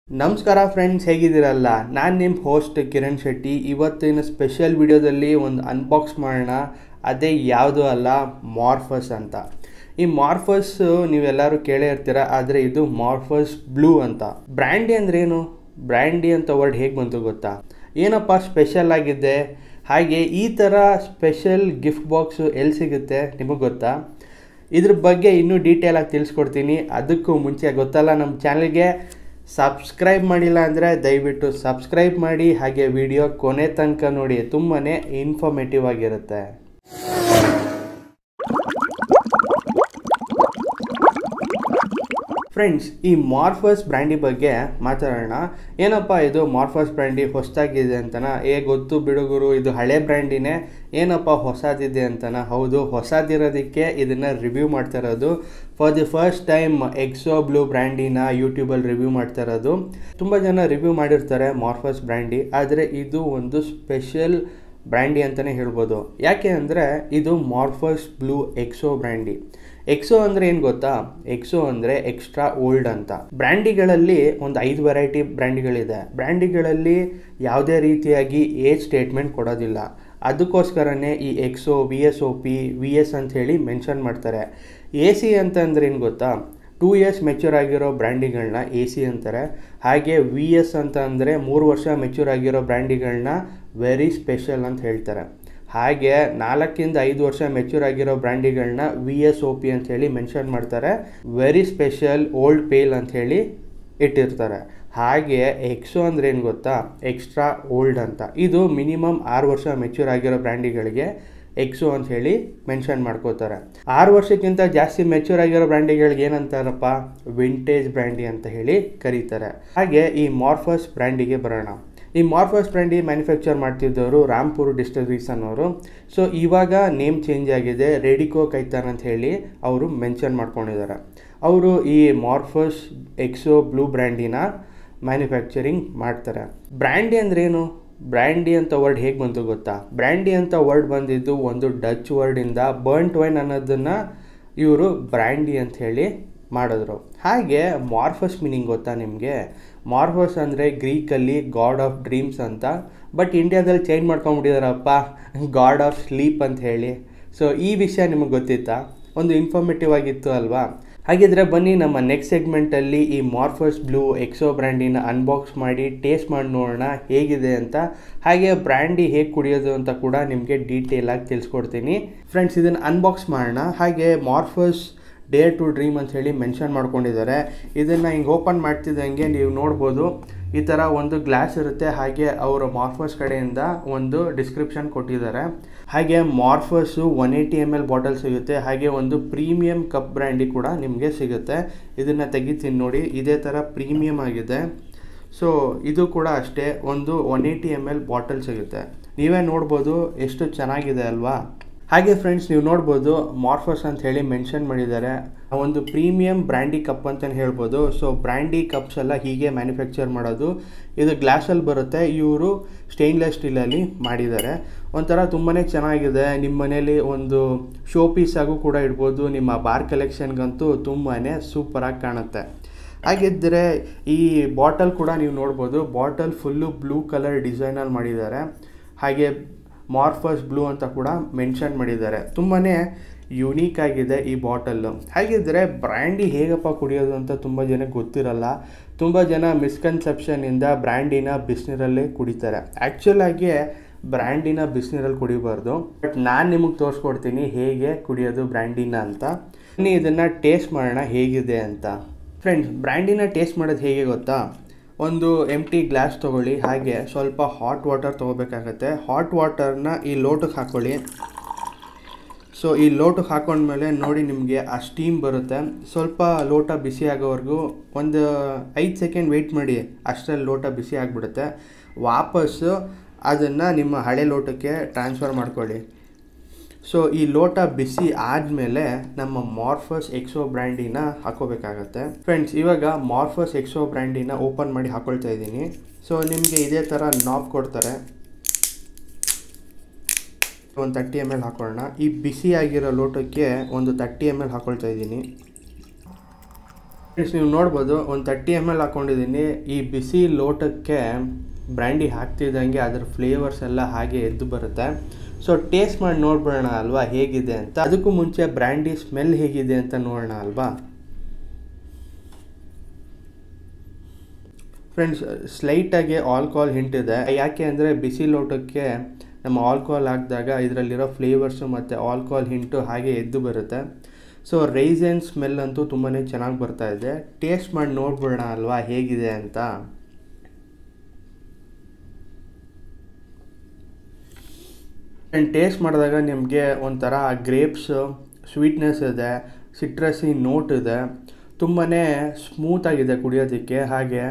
ನಮಸ್ಕಾರ ಫ್ರೆಂಡ್ಸ್ ಹೇಗಿದ್ದೀರಲ್ಲ ನಾನು ನಿಮ್ಮ ಹೋಸ್ಟ್ ಕಿರಣ್ ಶೆಟ್ಟಿ ಇವತ್ತಿನ ಸ್ಪೆಷಲ್ ವಿಡಿಯೋದಲ್ಲಿ ಒಂದು ಅನ್ಬಾಕ್ಸ್ ಮಾಡೋಣ ಅದೇ ಯಾವುದೂ ಅಲ್ಲ ಮಾರ್ಫಸ್ ಅಂತ ಈ ಮಾರ್ಫಸ್ ನೀವೆಲ್ಲರೂ ಕೇಳೇ ಇರ್ತೀರ ಆದರೆ ಇದು ಮಾರ್ಫಸ್ ಬ್ಲೂ ಅಂತ ಬ್ರ್ಯಾಂಡಿ ಅಂದ್ರೇನು ಬ್ರ್ಯಾಂಡಿ ಅಂತ ವರ್ಡ್ ಹೇಗೆ ಬಂತು ಗೊತ್ತಾ ಏನಪ್ಪ ಸ್ಪೆಷಲ್ ಆಗಿದೆ ಹಾಗೆ ಈ ಥರ ಸ್ಪೆಷಲ್ ಗಿಫ್ಟ್ ಬಾಕ್ಸು ಎಲ್ಲಿ ಸಿಗುತ್ತೆ ನಿಮಗೆ ಗೊತ್ತಾ ಇದ್ರ ಬಗ್ಗೆ ಇನ್ನೂ ಡೀಟೇಲಾಗಿ ತಿಳಿಸ್ಕೊಡ್ತೀನಿ ಅದಕ್ಕೂ ಮುಂಚೆ ಗೊತ್ತಲ್ಲ ನಮ್ಮ ಚಾನಲ್ಗೆ ಸಬ್ಸ್ಕ್ರೈಬ್ ಮಾಡಿಲ್ಲ ಅಂದರೆ ದಯವಿಟ್ಟು ಸಬ್ಸ್ಕ್ರೈಬ್ ಮಾಡಿ ಹಾಗೆ ವಿಡಿಯೋ ಕೊನೆ ತನಕ ನೋಡಿ ತುಂಬಾ ಇನ್ಫಾರ್ಮೇಟಿವ್ ಆಗಿರುತ್ತೆ ಫ್ರೆಂಡ್ಸ್ ಈ ಮಾರ್ಫಸ್ ಬ್ರ್ಯಾಂಡಿ ಬಗ್ಗೆ ಮಾತಾಡೋಣ ಏನಪ್ಪ ಇದು ಮಾರ್ಫಸ್ ಬ್ರ್ಯಾಂಡಿ ಹೊಸದಾಗಿದೆ ಅಂತನ ಏ ಗೊತ್ತು ಬಿಡುಗರು ಇದು ಹಳೆ ಬ್ರ್ಯಾಂಡಿನೇ ಏನಪ್ಪ ಹೊಸದಿದೆ ಅಂತನ ಹೌದು ಹೊಸದಿರೋದಕ್ಕೆ ಇದನ್ನು ರಿವ್ಯೂ ಮಾಡ್ತಾ ಇರೋದು for the first time XO blue ಬ್ರ್ಯಾಂಡಿನ ಯೂಟ್ಯೂಬಲ್ಲಿ ರಿವ್ಯೂ ಮಾಡ್ತಾ ಇರೋದು ತುಂಬ ಜನ ರಿವ್ಯೂ ಮಾಡಿರ್ತಾರೆ ಮಾರ್ಫಸ್ ಬ್ರ್ಯಾಂಡಿ ಆದರೆ ಇದು ಒಂದು ಸ್ಪೆಷಲ್ ಬ್ರ್ಯಾಂಡಿ ಅಂತಲೇ ಹೇಳ್ಬೋದು ಯಾಕೆ ಅಂದರೆ ಇದು Morpheus blue XO brandy XO ಅಂದರೆ ಏನು ಗೊತ್ತಾ ಎಕ್ಸೋ ಅಂದರೆ ಎಕ್ಸ್ಟ್ರಾ ಓಲ್ಡ್ ಅಂತ ಬ್ರ್ಯಾಂಡಿಗಳಲ್ಲಿ ಒಂದು ಐದು ವೆರೈಟಿ ಬ್ರ್ಯಾಂಡಿಗಳಿದೆ ಬ್ರ್ಯಾಂಡಿಗಳಲ್ಲಿ ಯಾವುದೇ ರೀತಿಯಾಗಿ ಏಜ್ ಸ್ಟೇಟ್ಮೆಂಟ್ ಕೊಡೋದಿಲ್ಲ ಅದಕ್ಕೋಸ್ಕರನೇ ಈ XO V S O P V S ಅಂತ ಹೇಳಿ ಮೆನ್ಷನ್ ಮಾಡ್ತಾರೆ ಎ ಸಿ ಅಂತ ಅಂದ್ರೆ ಏನು ಗೊತ್ತಾ ಟೂ ಇಯರ್ಸ್ ಮೆಚ್ಯೂರ್ ಆಗಿರೋ ಬ್ರ್ಯಾಂಡಿಗಳನ್ನ ಎ ಸಿ ಅಂತಾರೆ ಹಾಗೆ ವಿ ಎಸ್ ಅಂತ ಅಂದರೆ ಮೂರು ವರ್ಷ ಮೆಚ್ಯೂರ್ ಆಗಿರೋ ಬ್ರ್ಯಾಂಡಿಗಳನ್ನ ವೆರಿ ಸ್ಪೆಷಲ್ ಅಂತ ಹೇಳ್ತಾರೆ ಹಾಗೆ ನಾಲ್ಕಿಂದ ಐದು ವರ್ಷ ಮೆಚ್ಯೂರ್ ಆಗಿರೋ ಬ್ರ್ಯಾಂಡಿಗಳನ್ನ ವಿ ಎಸ್ ಒ ಪಿ ಅಂತ ಹೇಳಿ ಮೆನ್ಷನ್ ಮಾಡ್ತಾರೆ ವೆರಿ ಸ್ಪೆಷಲ್ ಓಲ್ಡ್ ಪೇಲ್ ಅಂತ ಹೇಳಿ ಇಟ್ಟಿರ್ತಾರೆ ಹಾಗೆ ಎಕ್ಸೋ ಅಂದ್ರೆ ಏನು ಗೊತ್ತಾ ಎಕ್ಸ್ಟ್ರಾ ಓಲ್ಡ್ ಅಂತ ಇದು ಮಿನಿಮಮ್ ಆರು ವರ್ಷ ಮೆಚ್ಯೂರ್ ಆಗಿರೋ ಬ್ರ್ಯಾಂಡಿಗಳಿಗೆ ಎಕ್ಸೋ ಅಂತ ಹೇಳಿ ಮೆನ್ಷನ್ ಮಾಡ್ಕೋತಾರೆ ಆರು ವರ್ಷಕ್ಕಿಂತ ಜಾಸ್ತಿ ಮೆಚ್ಯೂರ್ ಆಗಿರೋ ಬ್ರ್ಯಾಂಡಿಗಳಿಗೆ ಏನಂತಾರಪ್ಪ ವಿಂಟೇಜ್ ಬ್ರ್ಯಾಂಡಿ ಅಂತ ಹೇಳಿ ಕರೀತಾರೆ ಹಾಗೆ ಈ ಮಾರ್ಫಸ್ ಬ್ರ್ಯಾಂಡಿಗೆ ಬರೋಣ ಈ ಮಾರ್ಫಸ್ ಬ್ರ್ಯಾಂಡಿ ಮ್ಯಾನುಫ್ಯಾಕ್ಚರ್ ಮಾಡ್ತಿದ್ದವರು ರಾಮ್ಪುರ್ ಡಿಸ್ಟಿಲರೀಸ್ ಅನ್ನೋರು ಸೊ ಇವಾಗ ನೇಮ್ ಚೇಂಜ್ ಆಗಿದೆ ರೇಡಿಕೋ ಕೈತಾನ್ ಅಂತ ಹೇಳಿ ಅವರು ಮೆನ್ಷನ್ ಮಾಡ್ಕೊಂಡಿದ್ದಾರೆ ಅವರು ಈ ಮಾರ್ಫಸ್ ಎಕ್ಸೋ ಬ್ಲೂ ಬ್ರ್ಯಾಂಡಿನ ಮ್ಯಾನುಫ್ಯಾಕ್ಚರಿಂಗ್ ಮಾಡ್ತಾರೆ ಬ್ರ್ಯಾಂಡಿ ಅಂದ್ರೇನು ಬ್ರ್ಯಾಂಡಿ ಅಂತ ವರ್ಡ್ ಹೇಗೆ ಬಂತು ಗೊತ್ತಾ ಬ್ರ್ಯಾಂಡಿ ಅಂತ ವರ್ಡ್ ಬಂದಿದ್ದು ಒಂದು ಡಚ್ ವರ್ಡಿಂದ ಬರ್ಂಟ್ ವೈನ್ ಅನ್ನೋದನ್ನು ಇವರು ಬ್ರ್ಯಾಂಡಿ ಅಂತ ಹೇಳಿ ಮಾಡಿದ್ರು ಹಾಗೆ ಮಾರ್ಫಸ್ ಮೀನಿಂಗ್ ಗೊತ್ತಾ ನಿಮಗೆ ಮಾರ್ಫಸ್ ಅಂದರೆ ಗ್ರೀಕಲ್ಲಿ ಗಾಡ್ ಆಫ್ ಡ್ರೀಮ್ಸ್ ಅಂತ ಬಟ್ ಇಂಡಿಯಾದಲ್ಲಿ ಚೇಂಜ್ ಮಾಡ್ಕೊಂಬಿಟ್ಟಿದಾರಪ್ಪ ಗಾಡ್ ಆಫ್ ಸ್ಲೀಪ್ ಅಂತ ಹೇಳಿ ಸೊ ಈ ವಿಷಯ ನಿಮಗೆ ಗೊತ್ತಿತ್ತಾ ಒಂದು ಇನ್ಫಾರ್ಮೇಟಿವ್ ಆಗಿತ್ತು ಅಲ್ವಾ ಹಾಗಿದ್ರೆ ಬನ್ನಿ ನಮ್ಮ ನೆಕ್ಸ್ಟ್ ಸೆಗ್ಮೆಂಟಲ್ಲಿ ಈ ಮಾರ್ಫಸ್ ಬ್ಲೂ ಎಕ್ಸೋ ಬ್ರ್ಯಾಂಡಿನ ಅನ್ಬಾಕ್ಸ್ ಮಾಡಿ ಟೇಸ್ಟ್ ಮಾಡಿ ನೋಡೋಣ ಹೇಗಿದೆ ಅಂತ ಹಾಗೆ ಬ್ರ್ಯಾಂಡಿ ಹೇಗೆ ಕುಡಿಯೋದು ಅಂತ ಕೂಡ ನಿಮಗೆ ಡೀಟೇಲಾಗಿ ತಿಳಿಸ್ಕೊಡ್ತೀನಿ ಫ್ರೆಂಡ್ಸ್ ಇದನ್ನು ಅನ್ಬಾಕ್ಸ್ ಮಾಡೋಣ ಹಾಗೆ ಮಾರ್ಫಸ್ ಡೇರ್ ಟು ಡ್ರೀಮ್ ಅಂತ ಹೇಳಿ ಮೆನ್ಷನ್ ಮಾಡ್ಕೊಂಡಿದ್ದಾರೆ ಇದನ್ನು ಹಿಂಗೆ ಓಪನ್ ಮಾಡ್ತಿದ್ದಂಗೆ ನೀವು ನೋಡ್ಬೋದು ಈ ಥರ ಒಂದು ಗ್ಲಾಸ್ ಇರುತ್ತೆ ಹಾಗೆ ಅವರು ಮಾರ್ಫಸ್ ಕಡೆಯಿಂದ ಒಂದು ಡಿಸ್ಕ್ರಿಪ್ಷನ್ ಕೊಟ್ಟಿದ್ದಾರೆ ಹಾಗೆ Morpheus one eighty M L bottle ಸಿಗುತ್ತೆ ಹಾಗೆ ಒಂದು ಪ್ರೀಮಿಯಂ ಕಪ್ ಬ್ರ್ಯಾಂಡಿ ಕೂಡ ನಿಮಗೆ ಸಿಗುತ್ತೆ ಇದನ್ನು ತೆಗಿತೀನಿ ನೋಡಿ ಇದೇ ಥರ ಪ್ರೀಮಿಯಮ್ ಆಗಿದೆ ಸೊ ಇದು ಕೂಡ ಅಷ್ಟೇ ಒಂದು one eighty M L bottle ಸಿಗುತ್ತೆ ನೀವೇ ನೋಡ್ಬೋದು ಎಷ್ಟು ಚೆನ್ನಾಗಿದೆ ಅಲ್ವಾ ಹಾಗೆ ಫ್ರೆಂಡ್ಸ್ ನೀವು ನೋಡ್ಬೋದು ಮಾರ್ಫಸ್ ಅಂತ ಹೇಳಿ ಮೆನ್ಷನ್ ಮಾಡಿದ್ದಾರೆ ಒಂದು ಪ್ರೀಮಿಯಂ ಬ್ರ್ಯಾಂಡಿ ಕಪ್ ಅಂತಲೇ ಹೇಳ್ಬೋದು ಸೊ ಬ್ರ್ಯಾಂಡಿ ಕಪ್ಸ್ ಎಲ್ಲ ಹೀಗೆ ಮ್ಯಾನುಫ್ಯಾಕ್ಚರ್ ಮಾಡೋದು ಇದು ಗ್ಲಾಸಲ್ಲಿ ಬರುತ್ತೆ ಇವರು ಸ್ಟೇನ್ಲೆಸ್ ಸ್ಟೀಲಲ್ಲಿ ಮಾಡಿದ್ದಾರೆ ಒಂಥರ ತುಂಬಾ ಚೆನ್ನಾಗಿದೆ ನಿಮ್ಮ ಮನೇಲಿ ಒಂದು ಶೋ ಪೀಸಾಗೂ ಕೂಡ ಇಡ್ಬೋದು ನಿಮ್ಮ ಬಾರ್ ಕಲೆಕ್ಷನ್ಗಂತೂ ತುಂಬಾ ಸೂಪರಾಗಿ ಕಾಣುತ್ತೆ ಹಾಗಿದ್ದರೆ ಈ ಬಾಟಲ್ ಕೂಡ ನೀವು ನೋಡ್ಬೋದು ಬಾಟಲ್ ಫುಲ್ಲು ಬ್ಲೂ ಕಲರ್ ಡಿಸೈನಲ್ಲಿ ಮಾಡಿದ್ದಾರೆ ಹಾಗೆ ಮಾರ್ಫಸ್ ಬ್ಲೂ ಅಂತ ಕೂಡ ಮೆನ್ಷನ್ ಮಾಡಿದ್ದಾರೆ ತುಂಬಾ ಯುನೀಕ್ ಆಗಿದೆ ಈ ಬಾಟಲ್ಲು ಹಾಗಿದ್ದರೆ ಬ್ರ್ಯಾಂಡಿ ಹೇಗಪ್ಪ ಕುಡಿಯೋದು ಅಂತ ತುಂಬ ಜನಕ್ಕೆ ಗೊತ್ತಿರಲ್ಲ ತುಂಬ ಜನ ಮಿಸ್ಕನ್ಸೆಪ್ಷನಿಂದ ಬ್ರ್ಯಾಂಡಿನ ಬಿಸಿನೀರಲ್ಲೇ ಕುಡಿತಾರೆ ಆ್ಯಕ್ಚುಲಾಗಿ ಬ್ರ್ಯಾಂಡಿನ ಬಿಸಿನೀರಲ್ಲಿ ಕುಡಿಬಾರ್ದು ಬಟ್ ನಾನು ನಿಮಗೆ ತೋರಿಸ್ಕೊಡ್ತೀನಿ ಹೇಗೆ ಕುಡಿಯೋದು ಬ್ರ್ಯಾಂಡಿನ ಅಂತ ನೀವು ಇದನ್ನು ಟೇಸ್ಟ್ ಮಾಡೋಣ ಹೇಗಿದೆ ಅಂತ ಫ್ರೆಂಡ್ಸ್ ಬ್ರ್ಯಾಂಡಿನ ಟೇಸ್ಟ್ ಮಾಡೋದು ಹೇಗೆ ಗೊತ್ತಾ ಒಂದು ಎಂಟಿ ಗ್ಲಾಸ್ ತೊಗೊಳ್ಳಿ ಹಾಗೆ ಸ್ವಲ್ಪ ಹಾಟ್ ವಾಟರ್ ತೊಗೋಬೇಕಾಗತ್ತೆ ಹಾಟ್ ವಾಟರ್ನ ಈ ಲೋಟಕ್ಕೆ ಹಾಕ್ಕೊಳ್ಳಿ ಸೊ ಈ ಲೋಟಕ್ಕೆ ಹಾಕೊಂಡ್ಮೇಲೆ ನೋಡಿ ನಿಮಗೆ ಆ ಸ್ಟೀಮ್ ಬರುತ್ತೆ ಸ್ವಲ್ಪ ಲೋಟ ಬಿಸಿ ಆಗೋವರೆಗೂ ಒಂದು ಐದು ಸೆಕೆಂಡ್ ವೆಯ್ಟ್ ಮಾಡಿ ಅಷ್ಟರಲ್ಲಿ ಲೋಟ ಬಿಸಿ ಆಗಿಬಿಡುತ್ತೆ ವಾಪಸ್ಸು ಅದನ್ನು ನಿಮ್ಮ ಹಳೆ ಲೋಟಕ್ಕೆ ಟ್ರಾನ್ಸ್ಫರ್ ಮಾಡ್ಕೊಳ್ಳಿ ಸೊ ಈ ಲೋಟ ಬಿಸಿ ಆದಮೇಲೆ ನಮ್ಮ ಮಾರ್ಫಸ್ ಎಕ್ಸೋ ಬ್ರ್ಯಾಂಡಿನ ಹಾಕೋಬೇಕಾಗತ್ತೆ ಫ್ರೆಂಡ್ಸ್ ಇವಾಗ ಮಾರ್ಫಸ್ ಎಕ್ಸೋ ಬ್ರ್ಯಾಂಡಿನ ಓಪನ್ ಮಾಡಿ ಹಾಕೊಳ್ತಾ ಇದ್ದೀನಿ ಸೊ ನಿಮಗೆ ಇದೇ ಥರ ನಾಬ್ ಕೊಡ್ತಾರೆ ಒಂದು ತರ್ಟಿ ಎಮ್ ಎಲ್ ಹಾಕೊಳ್ಳೋಣ ಈ ಬಿಸಿ ಆಗಿರೋ ಲೋಟಕ್ಕೆ ಒಂದು ತರ್ಟಿ ಎಮ್ ಎಲ್ ಹಾಕೊಳ್ತಾ ಇದ್ದೀನಿ ಫ್ರೆಂಡ್ಸ್ ನೀವು ನೋಡ್ಬೋದು ಒಂದು ತರ್ಟಿ ಎಮ್ ಎಲ್ ಹಾಕ್ಕೊಂಡಿದ್ದೀನಿ ಈ ಬಿಸಿ ಲೋಟಕ್ಕೆ ಬ್ರ್ಯಾಂಡಿ ಹಾಕ್ತಿದ್ದಂಗೆ ಅದ್ರ ಫ್ಲೇವರ್ಸ್ ಎಲ್ಲ ಹಾಗೆ ಎದ್ದು ಬರುತ್ತೆ ಸೊ ಟೇಸ್ಟ್ ಮಾಡಿ ನೋಡ್ಬಿಡೋಣ ಅಲ್ವಾ ಹೇಗಿದೆ ಅಂತ ಅದಕ್ಕೂ ಮುಂಚೆ ಬ್ರ್ಯಾಂಡಿ ಸ್ಮೆಲ್ ಹೇಗಿದೆ ಅಂತ ನೋಡೋಣ ಅಲ್ವಾ ಫ್ರೆಂಡ್ಸ್ ಸ್ಲೈಟಾಗಿ ಆಲ್ಕೋಹಾಲ್ ಹಿಂಟಿದೆ ಯಾಕೆ ಅಂದರೆ ಬಿಸಿ ಲೋಟಕ್ಕೆ ನಮ್ಮ ಆಲ್ಕೋಹಾಲ್ ಹಾಕಿದಾಗ ಇದರಲ್ಲಿರೋ ಫ್ಲೇವರ್ಸು ಮತ್ತು ಆಲ್ಕೋಹಾಲ್ ಹಿಂಟು ಹಾಗೆ ಎದ್ದು ಬರುತ್ತೆ ಸೊ ರೈಸನ್ ಸ್ಮೆಲ್ ಅಂತೂ ತುಂಬಾ ಚೆನ್ನಾಗಿ ಬರ್ತಾ ಇದೆ ಟೇಸ್ಟ್ ಮಾಡಿ ನೋಡ್ಬಿಡೋಣ ಅಲ್ವಾ ಹೇಗಿದೆ ಅಂತ ಆ್ಯಂಡ್ ಟೇಸ್ಟ್ ಮಾಡಿದಾಗ ನಿಮಗೆ ಒಂಥರ ಗ್ರೇಪ್ಸ್ ಸ್ವೀಟ್ನೆಸ್ ಇದೆ ಸಿಟ್ರಸಿ ನೋಟ್ ಇದೆ ತುಂಬಾ ಸ್ಮೂತಾಗಿದೆ ಕುಡಿಯೋದಕ್ಕೆ ಹಾಗೆ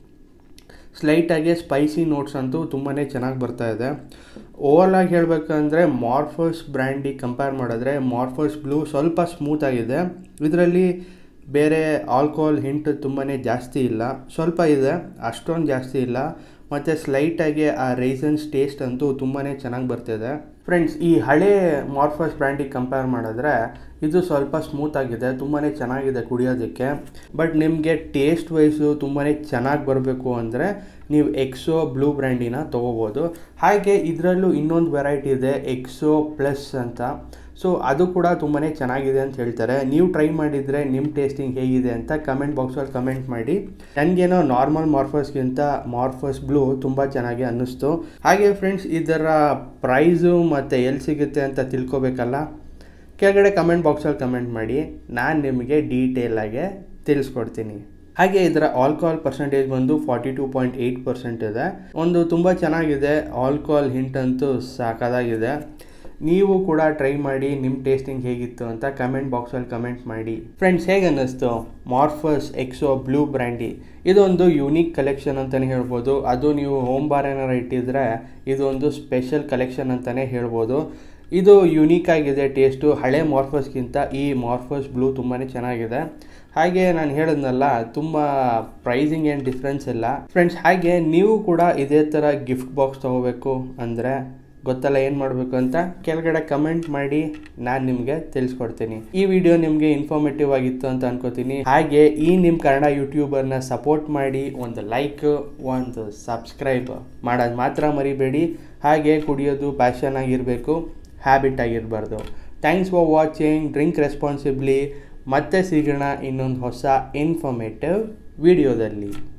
ಸ್ಲೈಟಾಗಿ ಸ್ಪೈಸಿ ನೋಟ್ಸ್ ಅಂತೂ ತುಂಬಾ ಚೆನ್ನಾಗಿ ಬರ್ತಾ ಇದೆ ಓವರ್ ಆಗಿ ಹೇಳಬೇಕಂದ್ರೆ ಮಾರ್ಫೋಸ್ ಬ್ರ್ಯಾಂಡಿಗೆ ಕಂಪೇರ್ ಮಾಡಿದ್ರೆ ಮಾರ್ಫೋಸ್ ಬ್ಲೂ ಸ್ವಲ್ಪ ಸ್ಮೂತಾಗಿದೆ ಇದರಲ್ಲಿ ಬೇರೆ ಆಲ್ಕೋಹಾಲ್ ಹಿಂಟ್ ತುಂಬಾ ಜಾಸ್ತಿ ಇಲ್ಲ ಸ್ವಲ್ಪ ಇದೆ ಅಷ್ಟೊಂದು ಜಾಸ್ತಿ ಇಲ್ಲ ಮತ್ತು ಸ್ಲೈಟಾಗಿ ಆ ರೈಸನ್ಸ್ ಟೇಸ್ಟ್ ಅಂತೂ ತುಂಬಾ ಚೆನ್ನಾಗಿ ಬರ್ತಿದೆ ಫ್ರೆಂಡ್ಸ್ ಈ ಹಳೆ ಮಾರ್ಫಸ್ ಬ್ರ್ಯಾಂಡಿಗೆ ಕಂಪೇರ್ ಮಾಡಿದ್ರೆ ಇದು ಸ್ವಲ್ಪ ಸ್ಮೂತ್ ಆಗಿದೆ ತುಂಬಾ ಚೆನ್ನಾಗಿದೆ ಕುಡಿಯೋದಕ್ಕೆ ಬಟ್ ನಿಮಗೆ ಟೇಸ್ಟ್ ವೈಸು ತುಂಬಾ ಚೆನ್ನಾಗಿ ಬರಬೇಕು ಅಂದರೆ ನೀವು ಎಕ್ಸೋ ಬ್ಲೂ ಬ್ರ್ಯಾಂಡಿನ ತೊಗೋಬೋದು ಹಾಗೆ ಇದರಲ್ಲೂ ಇನ್ನೊಂದು ವೆರೈಟಿ ಇದೆ ಎಕ್ಸೋ ಪ್ಲಸ್ ಅಂತ ಸೊ ಅದು ಕೂಡ ತುಂಬಾ ಚೆನ್ನಾಗಿದೆ ಅಂತ ಹೇಳ್ತಾರೆ ನೀವು ಟ್ರೈ ಮಾಡಿದರೆ ನಿಮ್ಮ ಟೇಸ್ಟಿಂಗ್ ಹೇಗಿದೆ ಅಂತ ಕಮೆಂಟ್ ಬಾಕ್ಸಲ್ಲಿ ಕಮೆಂಟ್ ಮಾಡಿ ನನಗೇನೋ ನಾರ್ಮಲ್ ಮಾರ್ಫಸ್ಗಿಂತ ಮಾರ್ಫಸ್ ಬ್ಲೂ ತುಂಬ ಚೆನ್ನಾಗಿ ಅನ್ನಿಸ್ತು ಹಾಗೆ ಫ್ರೆಂಡ್ಸ್ ಇದರ ಪ್ರೈಸು ಮತ್ತು ಎಲ್ಲಿ ಸಿಗುತ್ತೆ ಅಂತ ತಿಳ್ಕೊಬೇಕಲ್ಲ ಕೆಳಗಡೆ ಕಮೆಂಟ್ ಬಾಕ್ಸಲ್ಲಿ ಕಮೆಂಟ್ ಮಾಡಿ ನಾನು ನಿಮಗೆ ಡೀಟೇಲಾಗೆ ತಿಳಿಸ್ಕೊಡ್ತೀನಿ ಹಾಗೆ ಇದರ ಆಲ್ಕೋಹಾಲ್ ಪರ್ಸೆಂಟೇಜ್ ಬಂದು forty two point eight percent ಇದೆ ಒಂದು ತುಂಬ ಚೆನ್ನಾಗಿದೆ ಆಲ್ಕೋಹಾಲ್ ಹಿಂಟ್ ಅಂತೂ ಸಾಕಾಗಿದೆ ನೀವು ಕೂಡ ಟ್ರೈ ಮಾಡಿ ನಿಮ್ಮ ಟೇಸ್ಟಿಂಗ್ ಹೇಗಿತ್ತು ಅಂತ ಕಮೆಂಟ್ ಬಾಕ್ಸಲ್ಲಿ ಕಮೆಂಟ್ ಮಾಡಿ ಫ್ರೆಂಡ್ಸ್ ಹೇಗೆ ಅನ್ನಿಸ್ತು ಮಾರ್ಫಸ್ ಎಕ್ಸೋ ಬ್ಲೂ ಬ್ರ್ಯಾಂಡಿ ಇದೊಂದು ಯೂನಿಕ್ ಕಲೆಕ್ಷನ್ ಅಂತಲೇ ಹೇಳ್ಬೋದು ಅದು ನೀವು ಹೋಮ್ ಬಾರ್ ಏನಾರು ಇಟ್ಟಿದ್ರೆ ಇದೊಂದು ಸ್ಪೆಷಲ್ ಕಲೆಕ್ಷನ್ ಅಂತಲೇ ಹೇಳ್ಬೋದು ಇದು ಯುನೀಕ್ ಆಗಿದೆ ಟೇಸ್ಟು ಹಳೆ ಮಾರ್ಫಸ್ಗಿಂತ ಈ ಮಾರ್ಫಸ್ ಬ್ಲೂ ತುಂಬಾ ಚೆನ್ನಾಗಿದೆ ಹಾಗೆ ನಾನು ಹೇಳಿದ್ನಲ್ಲ ತುಂಬ ಪ್ರೈಸಿಂಗ್ ಏನು ಡಿಫ್ರೆನ್ಸ್ ಇಲ್ಲ ಫ್ರೆಂಡ್ಸ್ ಹಾಗೆ ನೀವು ಕೂಡ ಇದೇ ಥರ ಗಿಫ್ಟ್ ಬಾಕ್ಸ್ ತೊಗೋಬೇಕು ಅಂದರೆ ಗೊತ್ತಲ್ಲ ಏನು ಮಾಡಬೇಕು ಅಂತ ಕೆಳಗಡೆ ಕಮೆಂಟ್ ಮಾಡಿ ನಾನು ನಿಮಗೆ ತಿಳಿಸ್ಕೊಡ್ತೀನಿ ಈ ವಿಡಿಯೋ ನಿಮಗೆ ಇನ್ಫಾರ್ಮೇಟಿವ್ ಆಗಿತ್ತು ಅಂತ ಅನ್ಕೋತೀನಿ ಹಾಗೆ ಈ ನಿಮ್ಮ ಕನ್ನಡ ಯೂಟ್ಯೂಬರ್ನ ಸಪೋರ್ಟ್ ಮಾಡಿ ಒಂದು ಲೈಕ್ ಒಂದು ಸಬ್ಸ್ಕ್ರೈಬ್ ಮಾಡೋದು ಮಾತ್ರ ಮರಿಬೇಡಿ ಹಾಗೆ ಕುಡಿಯೋದು ಪ್ಯಾಷನ್ ಆಗಿರಬೇಕು ಹ್ಯಾಬಿಟ್ ಆಗಿರಬಾರ್ದು thanks for watching drink responsibly ಮತ್ತೆ ಸಿಗೋಣ ಇನ್ನೊಂದು ಹೊಸ ಇನ್ಫಾರ್ಮೇಟಿವ್ ವಿಡಿಯೋದಲ್ಲಿ